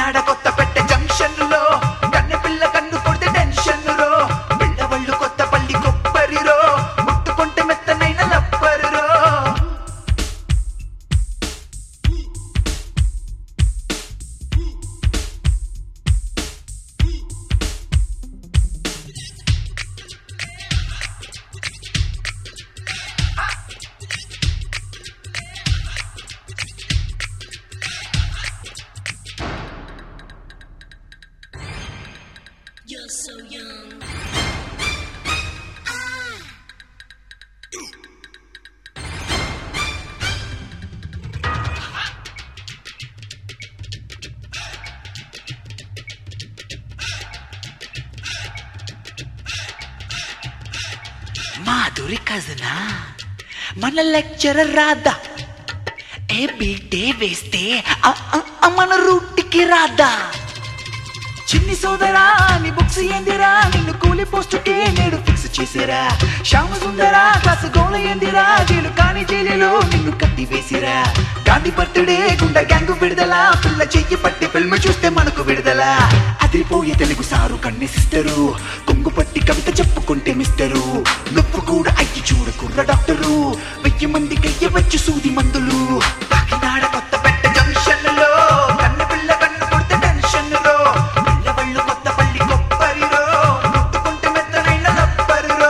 కాకినాడ కొత్త పెట్టె జంక్షన్ లో కన్నె పిల్ల కన్ను కొడితే టెన్షన్ రో పిల్లవళ్ళు కొత్త పల్లి కొబ్బరిరో ముట్టుకుంటే మెత్తనైన లబ్బరురో You're so young. మాధురి కజనా మన లెక్చరర్ రాదా ఏ బీటే వేస్తే ఆ, ఆ, ఆ, మన రూట్కి రాదా చిన్ని సోదరా నీ బుక్స్ ఏందిరా నిన్ను కూలి పోస్టుకే నేడు ఫిక్స్ చేసిరా శ్యామ సుందరా కాసు గోళ ఏందిరా జైలు కాని జైలులో నిన్ను కట్టి వేసిరా గాంధీ బర్త్డే గుండె గ్యాంగ్ విడుదల పిల్ల చెయ్యి పట్టి ఫిల్మ్ చూస్తే మనకు విడుదల అదిరిపోయే తెలుగు సారు కన్నే సిస్టరు కొంగు పట్టి కవిత చెప్పుకుంటే మిస్టరు నొప్పు కూడా అయ్యి చూడు కుర్ర డాక్టరు వెయ్యి మందికి అయ్యవచ్చు సూది మందులు కాకినాడ కొత్త పెట్ట జంక్షన్ లో కన్ను పిల్ల కన్ను కొడితే టెన్షన్ రో పిల్లవళ్ళు కొత్త పల్లి కొబ్బరిరో ముట్టుకుంటే మెత్తనైన లబ్బరురో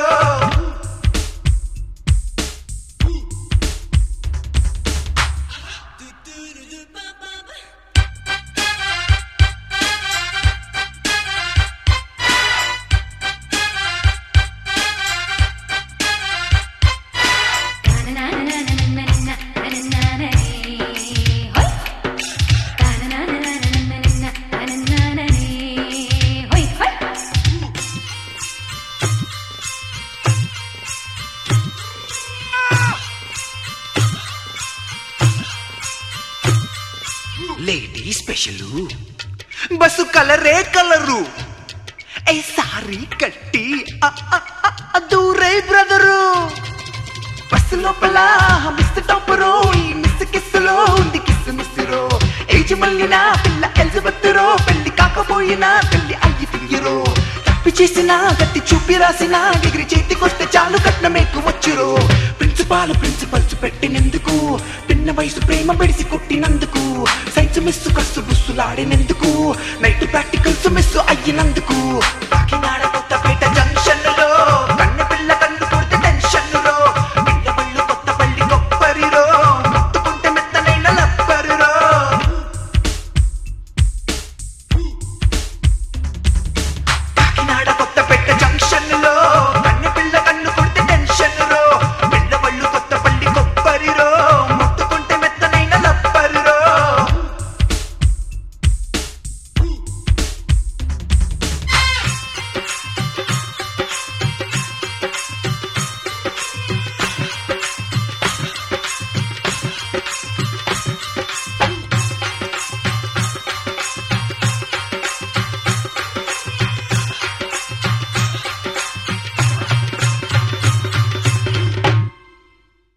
లేడీ స్పెషల్ బస్సు కలరే కలరు ఏ సారీ కట్టి ఆ, ఆ, ఆ, ఆ, దూరే బ్రదరు బస్సు లోపల మిస్ టాపరు ఈ మిస్ కిస్సులో ఉంది కిస్ మిస్సురో ఏజ్ మళ్ళిన పిల్ల ఎలిజబెత్ రో పెళ్లి కాకపోయినా పెళ్లి అయ్యి ఫింగిరో తప్పి చేసిన గట్టి చూపి రాసిన డిగ్రీ చేతికొస్తే చాలు కట్నం ఎక్కువచ్చురో ప్రిన్సిపాల్ ప్రిన్సిపల్స్ పెట్టినందుకు పిన్న వయసు ప్రేమ పెడిసి కొట్టినందుకు సైన్స్ మిస్ కస్సు బుస్సులాడినందుకు నైట్ ప్రాక్టికల్స్ మిస్ అయ్యినందుకు కాకినాడ